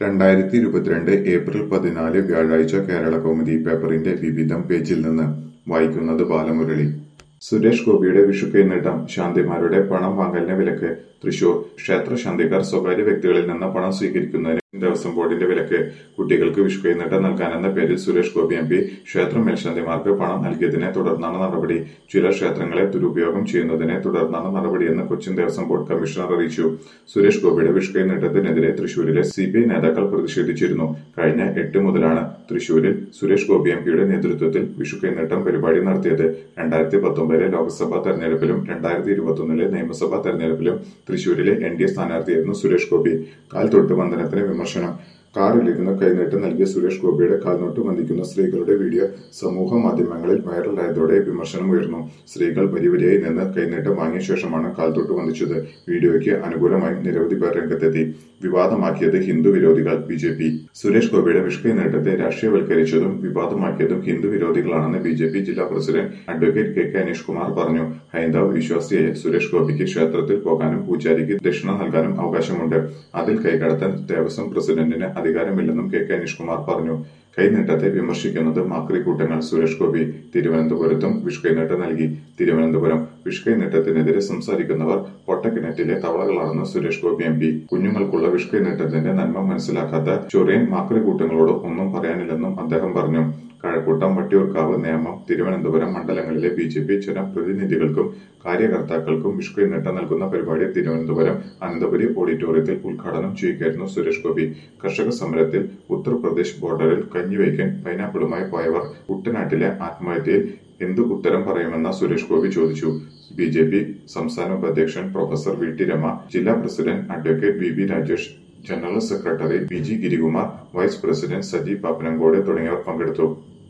രണ്ടായിരത്തി ഇരുപത്തിരണ്ട് ഏപ്രിൽ പതിനാല് വ്യാഴാഴ്ച കേരള കൗമുദി പേപ്പറിന്റെ വിവിധം പേജിൽ നിന്ന് വായിക്കുന്നത് ബാലമുരളി സുരേഷ് ഗോപിയുടെ വിഷുക്കൈനീട്ടം ശാന്തിമാരുടെ പണം വാങ്ങലിന് വിലക്ക് തൃശൂർ ക്ഷേത്ര ശാന്തിക്കാർ സ്വകാര്യ വ്യക്തികളിൽ നിന്ന് പണം സ്വീകരിക്കുന്നതിന് ദേവസ്വം ബോർഡിന്റെ വിലക്ക് കുട്ടികൾക്ക് വിഷുക്കൈനീട്ടം നൽകാനെന്ന പേരിൽ സുരേഷ് ഗോപി എം പി ക്ഷേത്ര മേൽശാന്തിമാർക്ക് പണം നൽകിയതിനെ തുടർന്നാണ് നടപടി ചില ക്ഷേത്രങ്ങളെ ദുരുപയോഗം ചെയ്യുന്നതിനെ തുടർന്നാണ് നടപടിയെന്ന് കൊച്ചിൻ ദേവസ്വം ബോർഡ് കമ്മീഷണർ അറിയിച്ചു സുരേഷ് ഗോപിയുടെ വിഷുക്കൈനീട്ടത്തിനെതിരെ തൃശൂരിലെ സി പി ഐ നേതാക്കൾ പ്രതിഷേധിച്ചിരുന്നു കഴിഞ്ഞ എട്ട് മുതലാണ് തൃശൂരിൽ സുരേഷ് ഗോപി എം പിയുടെ നേതൃത്വത്തിൽ വിഷുക്കൈനീട്ടം പരിപാടി നടത്തിയത് രണ്ടായിരത്തി പത്തൊമ്പതിലെ ലോക്സഭാ തെരഞ്ഞെടുപ്പിലും രണ്ടായിരത്തി ഇരുപത്തൊന്നിലെ നിയമസഭാ തെരഞ്ഞെടുപ്പിലും തൃശൂരിലെ എൻ ഡി എ സ്ഥാനാർത്ഥിയായിരുന്നു സുരേഷ് ഗോപി കാൽ തൊട്ട് വന്ദനത്തിന് വിമർശനം കാറിലിരുന്ന് കൈനീട്ട് നൽകിയ സുരേഷ് ഗോപിയുടെ കാൽനോട്ട് വന്ദിക്കുന്ന സ്ത്രീകളുടെ വീഡിയോ സമൂഹ മാധ്യമങ്ങളിൽ വൈറലായതോടെ വിമർശനം ഉയർന്നു സ്ത്രീകൾ വരിവരിയായി നിന്ന് കൈനീട്ടം വാങ്ങിയ ശേഷമാണ് കാൽത്തൊട്ട് വന്ദിച്ചത് വീഡിയോയ്ക്ക് അനുകൂലമായി നിരവധി പേർ രംഗത്തെത്തി വിവാദമാക്കിയത് ഹിന്ദു വിരോധികൾ ബി ജെ പി സുരേഷ് ഗോപിയുടെ വിഷ്കൈനീട്ടത്തെ രാഷ്ട്രീയവൽക്കരിച്ചതും വിവാദമാക്കിയതും ഹിന്ദു വിരോധികളാണെന്ന് ബി ജെ പി ജില്ലാ president advocate K K Aneesh Kumar പറഞ്ഞു ഹൈന്ദവ വിശ്വാസിയായ സുരേഷ് ഗോപിക്ക് ക്ഷേത്രത്തിൽ പോകാനും പൂജാരിക്ക് ദക്ഷിണ നൽകാനും അവകാശമുണ്ട് അതിൽ കൈകടത്താൻ ദേവസ്വം പ്രസിഡന്റിന് അധികാരമില്ലെന്നും കെ കെ അനീഷ് കുമാർ പറഞ്ഞു കൈനീട്ടത്തെ വിമർശിക്കുന്നത് മാക്രിക്കൂട്ടങ്ങൾ സുരേഷ് ഗോപി തിരുവനന്തപുരത്തും വിഷ്കൈനീട്ടം നൽകി തിരുവനന്തപുരം വിഷ്കൈനീട്ടത്തിനെതിരെ സംസാരിക്കുന്നവർ പൊട്ടക്കിണറ്റിലെ തവളകളാണെന്ന് സുരേഷ് ഗോപി എം പി കുഞ്ഞുങ്ങൾക്കുള്ള വിഷ്കൈനീട്ടത്തിന്റെ നന്മ മനസ്സിലാക്കാത്ത ചൊറിയൻ മാക്രിക്കൂട്ടങ്ങളോട് ഒന്നും പറയാനില്ലെന്നും അദ്ദേഹം പറഞ്ഞു കഴക്കൂട്ടം വട്ടിയൂർക്കാവ് നേമം തിരുവനന്തപുരം മണ്ഡലങ്ങളിലെ ബി ജെ പി ജനപ്രതിനിധികൾക്കും കാര്യകർത്താക്കൾക്കും വിഷ്കൈനീട്ടം നൽകുന്ന പരിപാടി തിരുവനന്തപുരം അനന്തപുരി ഓഡിറ്റോറിയത്തിൽ ഉദ്ഘാടനം ചെയ്യുകയായിരുന്നു സുരേഷ് ഗോപി കർഷക സമരത്തിൽ ഉത്തർപ്രദേശ് ബോർഡറിൽ കഞ്ഞിവയ്ക്കാൻ പൈനാപ്പിളുമായി പോയവർ കുട്ടനാട്ടിലെ ആത്മഹത്യയിൽ എന്ത് ഉത്തരം പറയുമെന്ന സുരേഷ് ഗോപി ചോദിച്ചു ബി ജെ പി സംസ്ഥാന ഉപാധ്യക്ഷൻ പ്രൊഫസർ വി ടി രമ ജില്ലാ president advocate V V Rajesh general secretary P G Girikumar vice president Saji Pappanamcode തുടങ്ങിയവർ പങ്കെടുത്തു